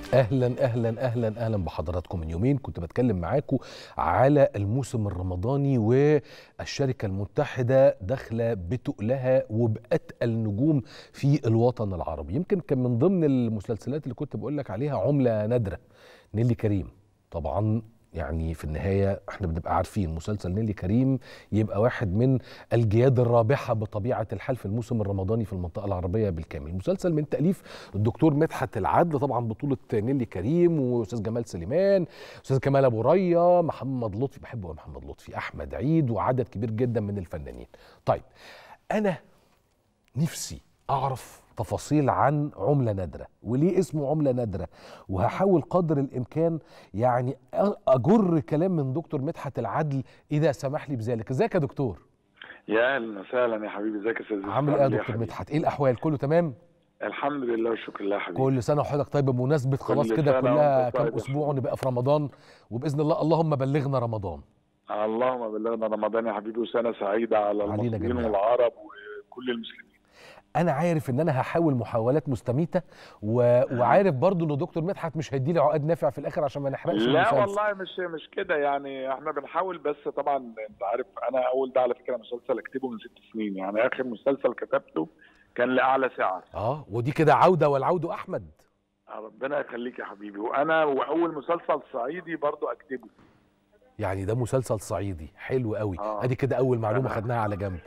اهلا اهلا اهلا اهلا بحضراتكم من يومين كنت بتكلم معاكم على الموسم الرمضاني والشركه المتحده داخله بتقلها وباتقل نجوم في الوطن العربي يمكن كان من ضمن المسلسلات اللي كنت بقول لك عليها عمله نادره نيلي كريم طبعا يعني في النهاية احنا بنبقى عارفين مسلسل نيلي كريم يبقى واحد من الجياد الرابحة بطبيعة الحال في الموسم الرمضاني في المنطقة العربية بالكامل مسلسل من تأليف الدكتور مدحت العدل طبعا بطولة نيلي كريم وأستاذ جمال سليمان أستاذ كمال أبو ريا محمد لطفي بحبه محمد لطفي أحمد عيد وعدد كبير جدا من الفنانين طيب أنا نفسي أعرف تفاصيل عن عملة نادرة وليه اسمه عملة نادرة وهحاول قدر الإمكان يعني أجر كلام من دكتور مدحت العدل إذا سمح لي بذلك ازيك يا دكتور يا اهلا وسهلا يا حبيبي ازيك يا استاذ عامل ايه يا دكتور مدحت ايه الأحوال كله تمام الحمد لله والشكر لله يا حبيبي كل سنة وحضرتك طيب بمناسبة خلاص كل كده سنة كلها وأنت كام طيب يا أسبوع ونبقى في رمضان وبإذن الله اللهم بلغنا رمضان اللهم بلغنا رمضان يا حبيبي وسنه سعيده على علينا المصريين جميعا. والعرب وكل المسلمين انا عارف ان انا هحاول محاولات مستميته و... وعارف برضو ان دكتور مدحت مش هيدي لي عقد نافع في الاخر عشان ما نحرقش لا المسلسل. والله مش مش كده يعني احنا بنحاول بس طبعا انت عارف انا اول ده على فكره مسلسل اكتبه من ست سنين يعني اخر مسلسل كتبته كان لاعلى سعر اه ودي كده عوده والعود احمد ربنا يخليك يا حبيبي وانا واول مسلسل صعيدي برضو اكتبه يعني ده مسلسل صعيدي حلو قوي آه. ادي كده اول معلومه أنا- خدناها على جنب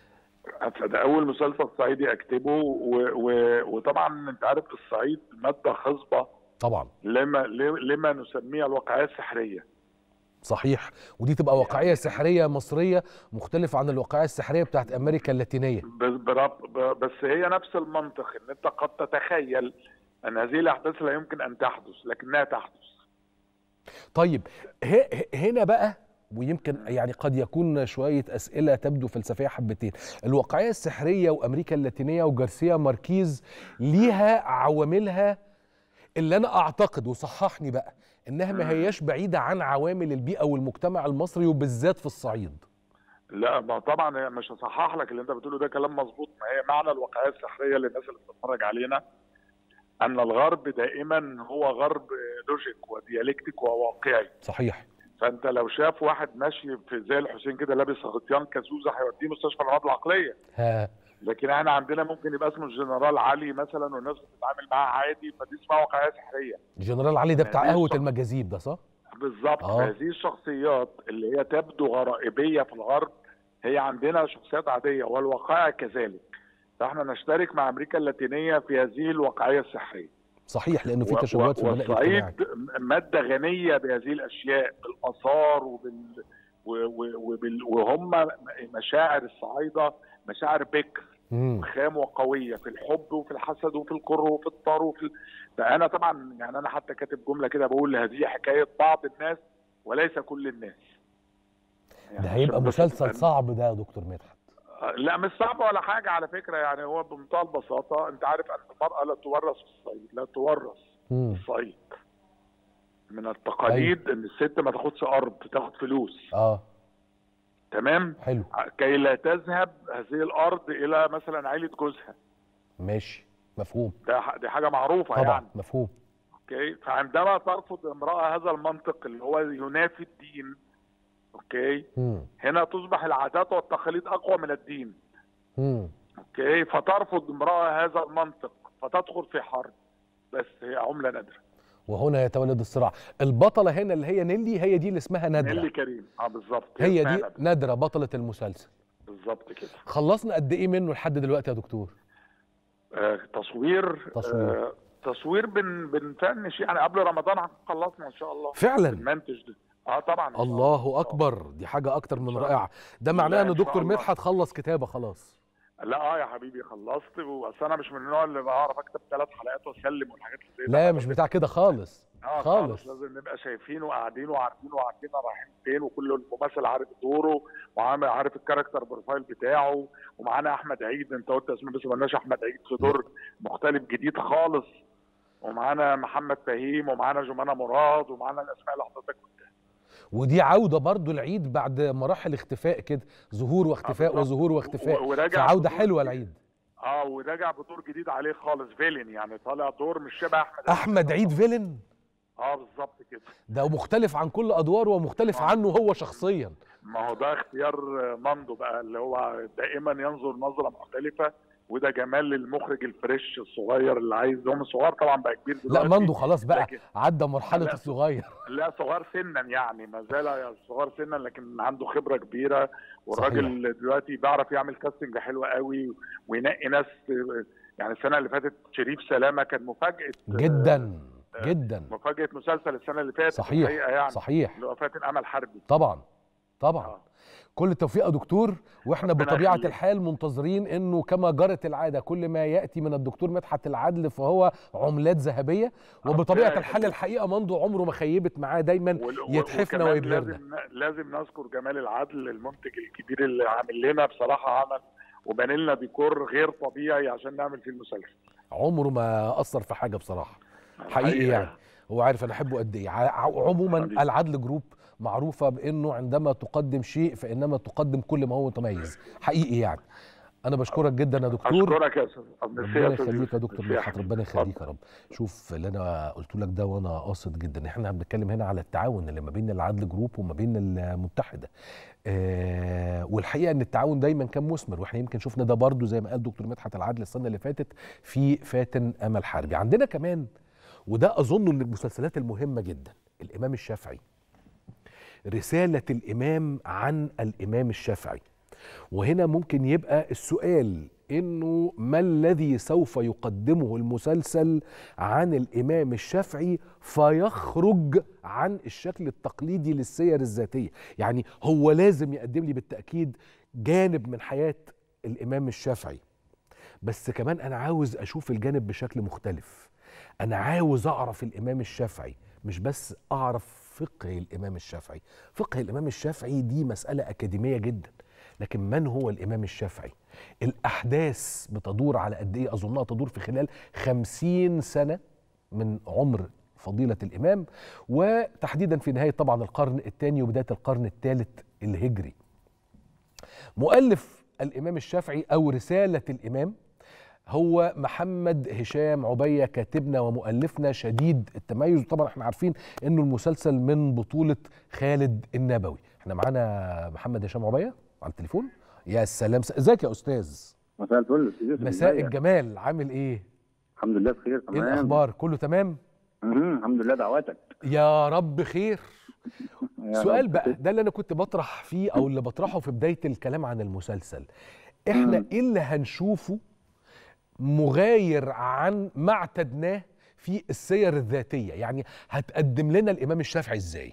ده اول مسلسل صعيدي اكتبه و... و... وطبعا انت عارف الصعيد ماده خصبه طبعا لما لما نسميها الواقعيه السحريه صحيح ودي تبقى واقعيه سحريه مصريه مختلفه عن الواقعيه السحريه بتاعت امريكا اللاتينيه ب- برب... ب- بس هي نفس المنطق ان انت قد تتخيل ان هذه الاحداث لا يمكن ان تحدث لكنها تحدث طيب ه... ه- هنا بقى ويمكن يعني قد يكون شويه اسئله تبدو فلسفيه حبتين الواقعيه السحريه وامريكا اللاتينيه وجارسيا ماركيز ليها عواملها اللي انا اعتقد وصححني بقى انها ما هياش بعيده عن عوامل البيئه والمجتمع المصري وبالذات في الصعيد لا ما طبعا مش هصحح لك اللي انت بتقوله ده كلام مظبوط ما هي معنى الواقعيه السحريه للناس اللي بتتفرج علينا ان الغرب دائما هو غرب لوجيك وديالكتيك وواقعي صحيح فانت لو شاف واحد ماشي في زي الحسين كده لابس غطيان كازوزه هيوديه مستشفى الامراض العقليه ها لكن احنا عندنا ممكن يبقى اسمه الجنرال علي مثلا والناس بتتعامل معاه عادي فدي اسمها واقعيه سحريه جنرال علي ده بتاع يعني قهوه صح. المجاذيب ده صح بالظبط آه. هذه الشخصيات اللي هي تبدو غرائبيه في الغرب هي عندنا شخصيات عاديه والواقعه كذلك فاحنا نشترك مع امريكا اللاتينيه في هذه الواقعيه السحريه صحيح لانه في و- تشابهات في و- البناء الاجتماعي والصعيد ماده غنيه بهذه الاشياء بالاثار وبال و- و- وبال وهم مشاعر الصعايده مشاعر بكر مم. خام وقويه في الحب وفي الحسد وفي الكره وفي الطار وفي ال- فانا طبعا يعني انا حتى كاتب جمله كده بقول هذه حكايه بعض الناس وليس كل الناس يعني ده هيبقى عشان بس مسلسل تبقى- صعب ده يا دكتور مدحت لا مش صعب ولا حاجه على فكره يعني هو بمنتهى البساطه انت عارف ان المراه لا تورث في الصعيد لا تورث مم. في الصعيد من التقاليد ان الست ما تاخدش ارض تاخد فلوس اه تمام حلو كي لا تذهب هذه الارض الى مثلا عيله جوزها ماشي مفهوم ده ح- دي حاجه معروفه طبعا يعني مفهوم اوكي فعندما ترفض امراه هذا المنطق اللي هو ينافي الدين اوكي مم. هنا تصبح العادات والتقاليد اقوى من الدين مم. اوكي فترفض امراه هذا المنطق فتدخل في حرب بس هي عمله نادره وهنا يتولد الصراع البطله هنا اللي هي نيلي هي دي اللي اسمها نيلي نادره كريم اه بالظبط هي اسمها دي نادرة. نادره بطله المسلسل بالظبط كده خلصنا قد ايه منه لحد دلوقتي يا دكتور آه تصوير تصوير. آه تصوير بن بنفنش يعني قبل رمضان خلصنا ان شاء الله فعلا المنتج ده اه طبعا الله اكبر دي حاجه اكتر من شاء رائعه ده لا، معناه ان إن شاء دكتور الله. مدحت خلص كتابه خلاص لا اه يا حبيبي خلصت بس انا مش من النوع اللي بعرف اكتب ثلاث حلقات واسلم والحاجات اللي زي ده. لا مش بتاع كده خالص اه خالص. خالص لازم نبقى شايفين وقاعدين وعارفين وعارفين رايحين فين وكل ممثل عارف دوره وعامل عارف الكاركتر بروفايل بتاعه ومعانا احمد عيد انت قلت اسمه بس ما قلناش احمد عيد في دور مختلف جديد خالص ومعانا محمد فهيم ومعانا جمانه مراد ومعانا الاسماء اللي حضرتك قلتها ودي عوده برضو العيد بعد مراحل اختفاء كده ظهور واختفاء بالظبط. وظهور واختفاء و- وراجع فعوده حضور حلوه جديد. العيد اه ورجع بدور جديد عليه خالص فيلن يعني طالع دور مش شبه احمد احمد عيد فيلن اه بالظبط كده ده مختلف عن كل ادواره ومختلف عنه هو شخصيا ما هو ده اختيار ماندو بقى اللي هو دائما ينظر نظره مختلفه وده جمال للمخرج الفريش الصغير اللي عايز هو مش صغير طبعا بقى كبير لا دلوقتي ماندو خلاص بقى لكن- عدى مرحله لا. الصغير لا صغير سنا يعني ما زال صغير سنا لكن عنده خبره كبيره والراجل دلوقتي بيعرف يعمل كاستنج حلو قوي وينقي ناس يعني السنه اللي فاتت شريف سلامه كان مفاجاه جدا جدا مفاجاه مسلسل السنه اللي فاتت صحيح الحقيقة يعني صحيح اللي هو فاتن امل حربي طبعا طبعا آه. كل التوفيق يا دكتور واحنا ربنا بطبيعه يخليك. الحال منتظرين انه كما جرت العاده كل ما ياتي من الدكتور مدحت العدل فهو عملات ذهبيه وبطبيعه ربنا الحال الحقيقه مندو عمره ما خيبت معاه دايما وال- وال- يتحفنا وكمان ويبهرنا لازم لازم نذكر جمال العدل المنتج الكبير اللي عامل لنا بصراحه عمل وبنى لنا ديكور غير طبيعي عشان نعمل فيه المسلسل عمره ما اثر في حاجه بصراحه حقيقي يعني هو عارف انا احبه قد ايه ع- عموما حبيبي. العدل جروب معروفه بانه عندما تقدم شيء فانما تقدم كل ما هو متميز حقيقي يعني انا بشكرك جدا يا دكتور اشكرك يا استاذ ميرسي ربنا يا أستاذ يخليك يوسف. يا دكتور ميرسي يا مدحت حبيبي. ربنا اتفضل. يخليك يا رب شوف اللي انا قلت لك ده وانا قاصد جدا احنا بنتكلم هنا على التعاون اللي ما بين العدل جروب وما بين المتحده آه والحقيقه ان التعاون دايما كان مثمر واحنا يمكن شفنا ده برضو زي ما قال دكتور مدحت العدل السنه اللي فاتت في فاتن امل حربي عندنا كمان وده اظن من المسلسلات المهمه جدا الامام الشافعي رساله الامام عن الامام الشافعي وهنا ممكن يبقى السؤال انه ما الذي سوف يقدمه المسلسل عن الامام الشافعي فيخرج عن الشكل التقليدي للسير الذاتيه يعني هو لازم يقدم لي بالتاكيد جانب من حياه الامام الشافعي بس كمان انا عاوز اشوف الجانب بشكل مختلف انا عاوز اعرف الامام الشافعي مش بس اعرف فقه الامام الشافعي فقه الامام الشافعي دي مساله اكاديميه جدا لكن من هو الامام الشافعي الاحداث بتدور على قد ايه اظنها تدور في خلال خمسين سنه من عمر فضيلة الإمام وتحديدا في نهاية طبعا القرن الثاني وبداية القرن الثالث الهجري مؤلف الإمام الشافعي أو رسالة الإمام هو محمد هشام عبية كاتبنا ومؤلفنا شديد التميز وطبعا احنا عارفين انه المسلسل من بطولة خالد النبوي احنا معانا محمد هشام عبية على التليفون يا سلام ازيك يا استاذ مساء الفل أستاذ يوسف، مساء إزيك؟ الجمال عامل ايه الحمد لله بخير ايه تمام الاخبار كله تمام مهم، الحمد لله دعواتك يا رب خير يا سؤال رب. بقى ده اللي انا كنت بطرح فيه او اللي بطرحه في بدايه الكلام عن المسلسل احنا مم. ايه اللي هنشوفه مغاير عن ما اعتدناه في السير الذاتيه يعني هتقدم لنا الامام الشافعي ازاي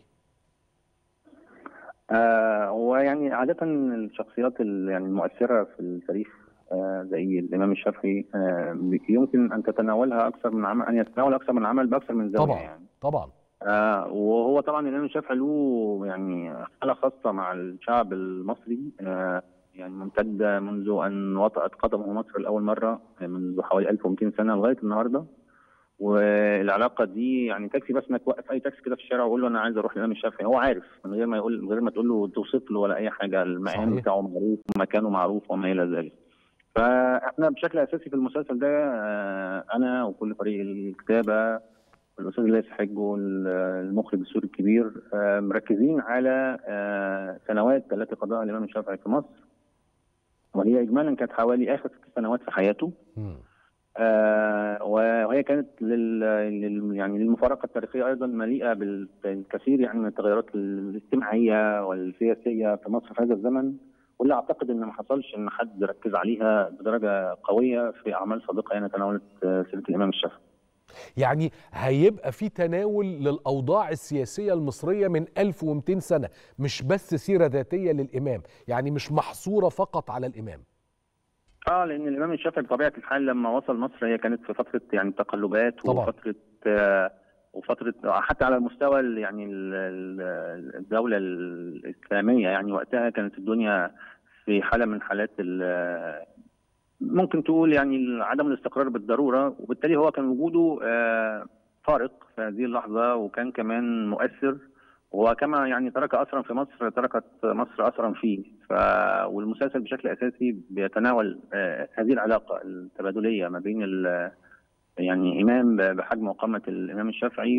آه هو يعني عادة الشخصيات ال- يعني المؤثرة في التاريخ آه زي الإمام الشافعي آه يمكن أن تتناولها أكثر من عمل أن يتناول أكثر من عمل بأكثر من زاوية طبعا يعني طبعا آه وهو طبعا الإمام الشافعي له يعني حالة خاصة مع الشعب المصري آه يعني ممتدة منذ أن وطأت قدمه مصر لأول مرة منذ حوالي 1200 سنة لغاية النهاردة والعلاقه دي يعني تكفي بس انك توقف اي تاكسي كده في الشارع وقول له انا عايز اروح الامام الشافعي هو عارف من غير ما يقول من غير ما تقول له توصف له ولا اي حاجه المقام صحيح. بتاعه معروف ومكانه معروف وما الى ذلك. فاحنا بشكل اساسي في المسلسل ده آه، انا وكل فريق الكتابه الاستاذ ليس حج والمخرج السوري الكبير آه، مركزين على آه، سنوات التي قضاها الامام الشافعي في مصر وهي اجمالا كانت حوالي اخر ست سنوات في حياته مم. آه، وهي كانت لل... لل... يعني للمفارقه التاريخيه ايضا مليئه بال- بالكثير يعني من التغيرات الاجتماعيه والسياسيه في مصر في هذا الزمن واللي اعتقد ان ما حصلش ان حد ركز عليها بدرجه قويه في اعمال سابقه يعني تناولت آه، سيره الامام الشافعي. يعني هيبقى في تناول للاوضاع السياسيه المصريه من 1200 سنه مش بس سيره ذاتيه للامام يعني مش محصوره فقط على الامام اه لان الامام الشافعي بطبيعه الحال لما وصل مصر هي كانت في فتره يعني تقلبات طبعا. وفتره آه وفتره حتى على المستوى ال- يعني ال- ال- الدوله الاسلاميه يعني وقتها كانت الدنيا في حاله من حالات ال- ممكن تقول يعني عدم الاستقرار بالضروره وبالتالي هو كان وجوده آه، فارق في هذه اللحظه وكان كمان مؤثر وكما يعني ترك اثرا في مصر تركت مصر اثرا فيه ف والمسلسل بشكل اساسي بيتناول آه، هذه العلاقه التبادليه ما بين ال- يعني امام بحجم وقامه الامام الشافعي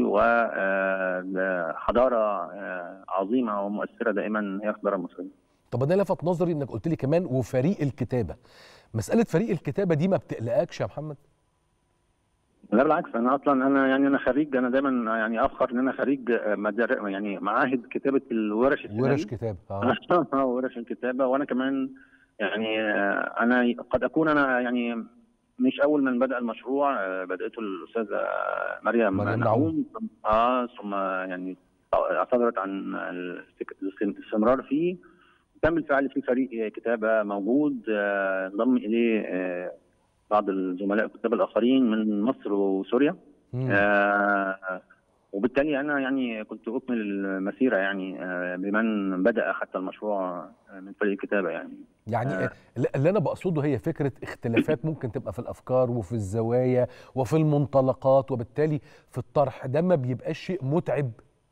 وحضاره عظيمه ومؤثره دائما هي الحضاره المصريه. طب انا لفت نظري انك قلت لي كمان وفريق الكتابه مساله فريق الكتابه دي ما بتقلقكش يا محمد لا بالعكس انا اصلا انا يعني انا خريج انا دايما يعني افخر ان انا خريج مدار يعني معاهد كتابه الورش السينمائية. ورش كتابه اه اه ورش الكتابه وانا كمان يعني آه، انا قد اكون انا يعني مش اول من بدا المشروع آه، بداته الاستاذه مريم, مريم نعوم اه ثم يعني اعتذرت عن الاستك- الاستمرار فيه كان بالفعل في فريق كتابه موجود آه، انضم اليه آه، بعض الزملاء الكتاب الاخرين من مصر وسوريا مم. آه وبالتالي انا يعني كنت اكمل المسيره يعني آه بمن بدا حتى المشروع آه، من فريق الكتابه يعني يعني آه. اللي- اللي انا بقصده هي فكره اختلافات ممكن تبقى في الافكار وفي الزوايا وفي المنطلقات وبالتالي في الطرح ده ما بيبقاش شيء متعب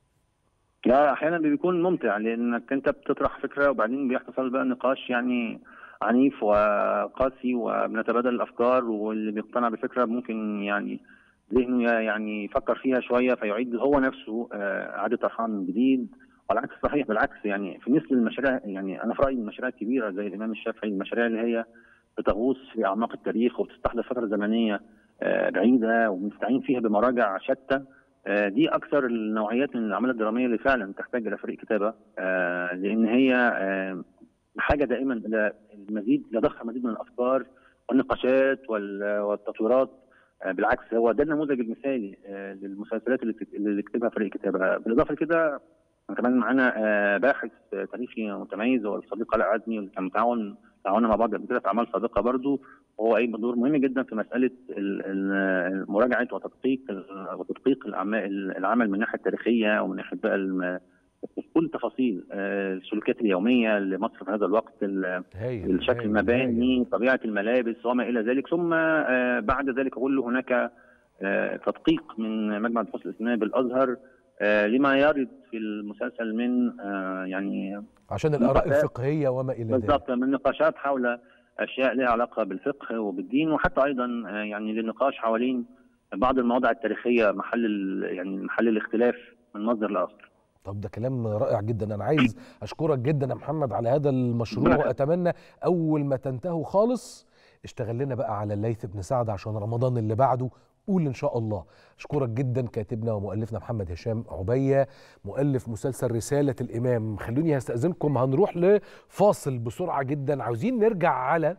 لا احيانا بيكون ممتع لانك انت بتطرح فكره وبعدين بيحصل بقى نقاش يعني عنيف وقاسي وبنتبادل الافكار واللي بيقتنع بفكره ممكن يعني ذهنه يعني يفكر فيها شويه فيعيد هو نفسه آه، اعاده طرحها من جديد والعكس صحيح بالعكس يعني في مثل المشاريع يعني انا في رايي المشاريع الكبيره زي الامام الشافعي المشاريع اللي هي بتغوص في اعماق التاريخ وبتستحدث فتره زمنيه آه، بعيده وبنستعين فيها بمراجع شتى آه، دي اكثر النوعيات من الاعمال الدراميه اللي فعلا تحتاج الى فريق كتابه آه، لان هي آه، بحاجه دائما الى المزيد الى ضخ مزيد من الافكار والنقاشات وال- والتطويرات آه، بالعكس هو ده النموذج المثالي آه، للمسلسلات اللي بتك- اللي بيكتبها فريق كتابه بالاضافه لكده كمان معانا آه، باحث آه، تاريخي متميز هو الصديق علاء عزمي اللي كان متعاون تعاوننا مع بعض قبل كده في اعمال سابقه برضه وهو قايم بدور مهم جدا في مساله ال- ال- مراجعه وتدقيق ال- وتدقيق الاعمال العمل من الناحيه التاريخيه ومن ناحيه بقى الم- كل تفاصيل آه، السلوكيات اليوميه لمصر في هذا الوقت ال- هايل الشكل هايل، هايل. المباني طبيعه الملابس وما الى ذلك ثم آه، بعد ذلك كله هناك آه، تدقيق من مجمع البحوث الاسلاميه بالازهر آه، لما يرد في المسلسل من آه، يعني عشان الاراء نقاشات. الفقهيه وما الى ذلك بالضبط من نقاشات حول اشياء لها علاقه بالفقه وبالدين وحتى ايضا آه، يعني للنقاش حوالين بعض المواضع التاريخيه محل ال- يعني محل الاختلاف من مصدر لاخر طب ده كلام رائع جدا انا عايز اشكرك جدا يا محمد على هذا المشروع نعم. واتمنى اول ما تنتهوا خالص اشتغل لنا بقى على الليث بن سعد عشان رمضان اللي بعده قول ان شاء الله اشكرك جدا كاتبنا ومؤلفنا محمد هشام عبيه مؤلف مسلسل رساله الامام خلوني هستاذنكم هنروح لفاصل بسرعه جدا عاوزين نرجع على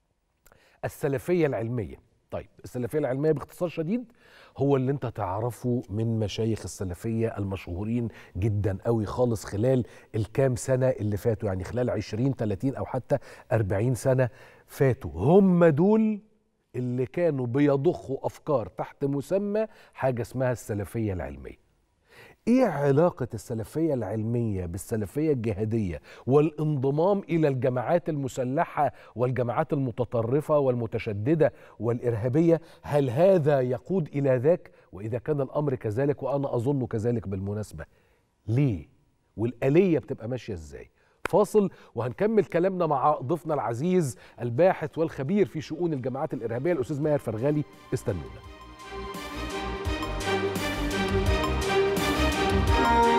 السلفيه العلميه طيب السلفيه العلميه باختصار شديد هو اللي انت تعرفه من مشايخ السلفيه المشهورين جدا قوي خالص خلال الكام سنه اللي فاتوا يعني خلال 20 30 او حتى 40 سنه فاتوا هم دول اللي كانوا بيضخوا افكار تحت مسمى حاجه اسمها السلفيه العلميه ايه علاقة السلفية العلمية بالسلفية الجهادية والانضمام الى الجماعات المسلحة والجماعات المتطرفة والمتشددة والارهابية هل هذا يقود الى ذاك واذا كان الامر كذلك وانا اظن كذلك بالمناسبة ليه والآلية بتبقى ماشية ازاي فاصل وهنكمل كلامنا مع ضيفنا العزيز الباحث والخبير في شؤون الجماعات الإرهابية الأستاذ ماهر فرغالي استنونا